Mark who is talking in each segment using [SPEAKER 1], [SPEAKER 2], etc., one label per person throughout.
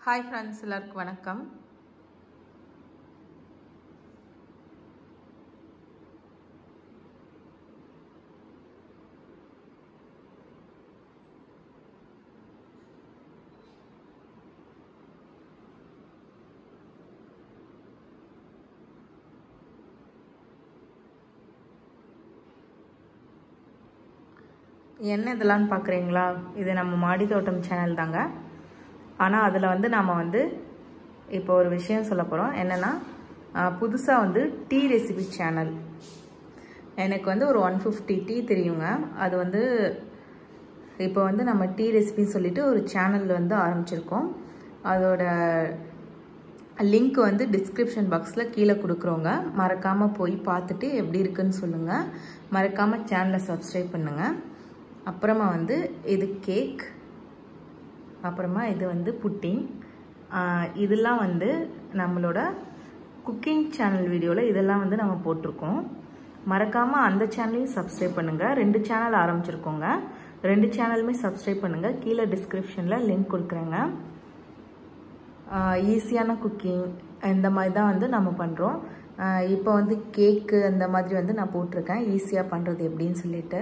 [SPEAKER 1] hi friends எல்லாருக்கும் வணக்கம் என்ன இதெல்லாம் பார்க்குறீங்களா இது நம்ம மாடி தோட்டம் சேனல் தாங்க ஆனால் அதில் வந்து நாம் வந்து இப்போ ஒரு விஷயம் சொல்ல போகிறோம் என்னென்னா புதுசாக வந்து டீ ரெசிபி சேனல் எனக்கு வந்து ஒரு ஒன் ஃபிஃப்டி டீ தெரியுங்க அது வந்து இப்போ வந்து நம்ம டீ ரெசிபின்னு சொல்லிட்டு ஒரு சேனல் வந்து ஆரம்பிச்சிருக்கோம் அதோட லிங்க் வந்து டிஸ்கிரிப்ஷன் பாக்ஸில் கீழே கொடுக்குறோங்க மறக்காமல் போய் பார்த்துட்டு எப்படி இருக்குன்னு சொல்லுங்கள் மறக்காமல் சேனலை சப்ஸ்கிரைப் பண்ணுங்கள் அப்புறமா வந்து இது கேக் அப்புறமா இது வந்து புட்டிங் இதெல்லாம் வந்து நம்மளோட குக்கிங் சேனல் வீடியோவில் இதெல்லாம் வந்து நம்ம போட்டிருக்கோம் மறக்காமல் அந்த சேனலையும் சப்ஸ்கிரைப் பண்ணுங்கள் ரெண்டு சேனல் ஆரம்பிச்சிருக்கோங்க ரெண்டு சேனலுமே சப்ஸ்கிரைப் பண்ணுங்கள் கீழே டிஸ்கிரிப்ஷனில் லிங்க் கொடுக்குறேங்க ஈஸியான குக்கிங் இந்த மாதிரி தான் வந்து நம்ம பண்ணுறோம் இப்போ வந்து கேக்கு அந்த மாதிரி வந்து நான் போட்டிருக்கேன் ஈஸியாக பண்ணுறது எப்படின்னு சொல்லிட்டு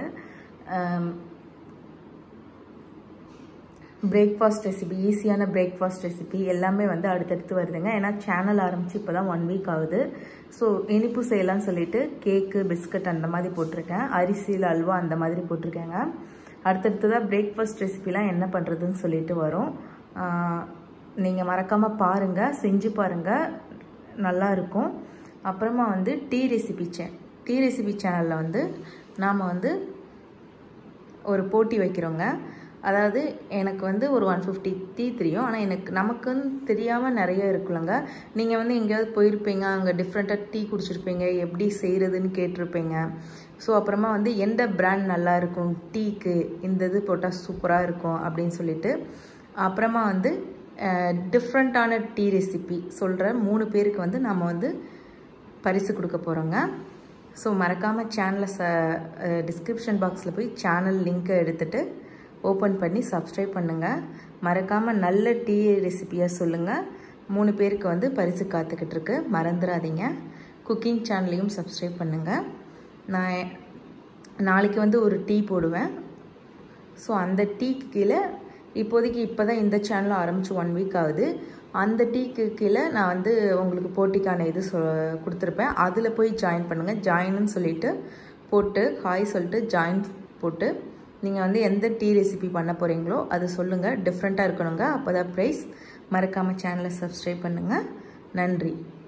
[SPEAKER 1] பிரேக்ஃபாஸ்ட் ரெசிபி ஈஸியான பிரேக்ஃபாஸ்ட் ரெசிபி எல்லாமே வந்து அடுத்தடுத்து வருதுங்க ஏன்னா சேனல் ஆரம்பித்து இப்போ தான் ஒன் வீக் ஆகுது ஸோ இனிப்பு செய்யலாம்னு சொல்லிட்டு கேக்கு பிஸ்கட் அந்த மாதிரி போட்டிருக்கேன் அரிசியில் அல்வா அந்த மாதிரி போட்டிருக்கேங்க அடுத்தடுத்து தான் பிரேக்ஃபாஸ்ட் ரெசிபிலாம் என்ன பண்ணுறதுன்னு சொல்லிட்டு வரும் நீங்கள் மறக்காமல் பாருங்கள் செஞ்சு பாருங்கள் நல்லா இருக்கும் அப்புறமா வந்து டீ ரெசிபி சே டீ ரெசிபி சேனலில் வந்து நாம் வந்து ஒரு போட்டி வைக்கிறோங்க அதாவது எனக்கு வந்து ஒரு ஒன் ஃபிஃப்டி டீ தெரியும் ஆனால் எனக்கு நமக்குன்னு தெரியாமல் நிறைய இருக்குல்லங்க நீங்கள் வந்து எங்கேயாவது போயிருப்பீங்க அங்கே டிஃப்ரெண்ட்டாக டீ குடிச்சிருப்பீங்க எப்படி செய்கிறதுன்னு கேட்டிருப்பீங்க ஸோ அப்புறமா வந்து எந்த பிராண்ட் நல்லா இருக்கும் டீக்கு இந்த இது போட்டால் சூப்பராக இருக்கும் அப்படின்னு சொல்லிட்டு அப்புறமா வந்து டிஃப்ரெண்ட்டான டீ ரெசிபி சொல்கிற மூணு பேருக்கு வந்து நம்ம வந்து பரிசு கொடுக்க போகிறோங்க ஸோ மறக்காமல் சேனலை ச டிஸ்கிரிப்ஷன் பாக்ஸில் போய் சேனல் லிங்க்கை எடுத்துகிட்டு ஓப்பன் பண்ணி சப்ஸ்கிரைப் பண்ணுங்கள் மறக்காமல் நல்ல டீ ரெசிபியாக சொல்லுங்கள் மூணு பேருக்கு வந்து பரிசு காத்துக்கிட்டு இருக்கு மறந்துடாதீங்க குக்கிங் சேனலையும் சப்ஸ்கிரைப் பண்ணுங்கள் நான் நாளைக்கு வந்து ஒரு டீ போடுவேன் ஸோ அந்த டீக்கு கீழே இப்போதைக்கு இப்போ தான் இந்த சேனலும் ஆரம்பித்து ஒன் வீக் ஆகுது அந்த டீக்கு கீழே நான் வந்து உங்களுக்கு போட்டிக்கான இது சொ கொடுத்துருப்பேன் அதில் போய் ஜாயின் பண்ணுங்கள் ஜாயின்னு சொல்லிவிட்டு போட்டு ஹாய் சொல்லிட்டு ஜாயின் போட்டு நீங்கள் வந்து எந்த டீ ரெசிபி பண்ண போகிறீங்களோ அது சொல்லுங்கள் டிஃப்ரெண்ட்டாக இருக்கணுங்க அப்போ தான் ப்ரைஸ் மறக்காமல் சேனலை சப்ஸ்கிரைப் பண்ணுங்கள் நன்றி